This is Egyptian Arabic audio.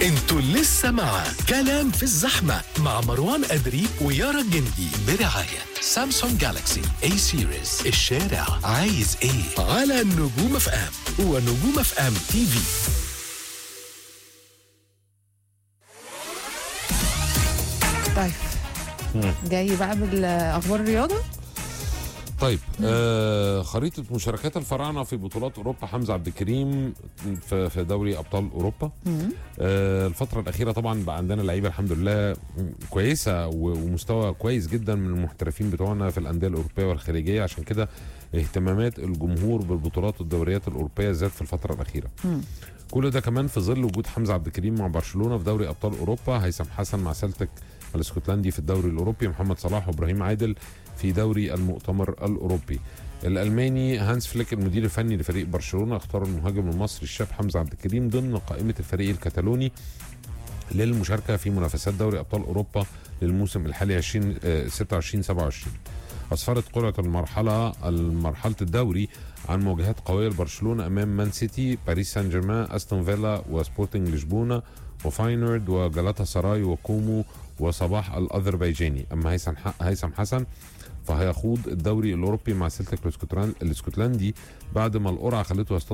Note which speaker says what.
Speaker 1: انتوا لسه مع كلام في الزحمة مع مروان أدري ويارا الجندي برعاية سامسونج جالاكسي اي سيريز الشارع عايز ايه على نجوم اف ام ونجوم اف ام تي في
Speaker 2: طيب جاي بقى بالاخبار الرياضه
Speaker 3: طيب آه خريطة مشاركات الفراعنة في بطولات أوروبا حمزة عبد الكريم في في دوري أبطال أوروبا آه الفترة الأخيرة طبعا بقى عندنا لعيبة الحمد لله كويسة و- ومستوى كويس جدا من المحترفين بتوعنا في الأندية الأوروبية والخارجية عشان كده اهتمامات الجمهور بالبطولات والدوريات الأوروبية زاد في الفترة الأخيرة كل ده كمان في ظل وجود حمزة عبد الكريم مع برشلونة في دوري أبطال أوروبا هيثم حسن مع سلتك الاسكتلندي في الدوري الأوروبي محمد صلاح وإبراهيم عادل في دوري المؤتمر الأوروبي الألماني هانس فليك المدير الفني لفريق برشلونة اختار المهاجم المصري الشاب حمزة عبد الكريم ضمن قائمة الفريق الكتالوني للمشاركة في منافسات دوري أبطال أوروبا للموسم الحالي 20 آه، 26 27 أسفرت قرعة المرحلة المرحلة الدوري عن مواجهات قوية لبرشلونة أمام مان سيتي باريس سان جيرمان أستون فيلا وسبورتنج لشبونة وفاينورد وجلاتا سراي وكومو وصباح الأذربيجاني أما هيثم ح- هيثم حسن فهيخوض الدوري الأوروبي مع سلتك الاسكتلندي بعد ما القرعة خلته يصطدم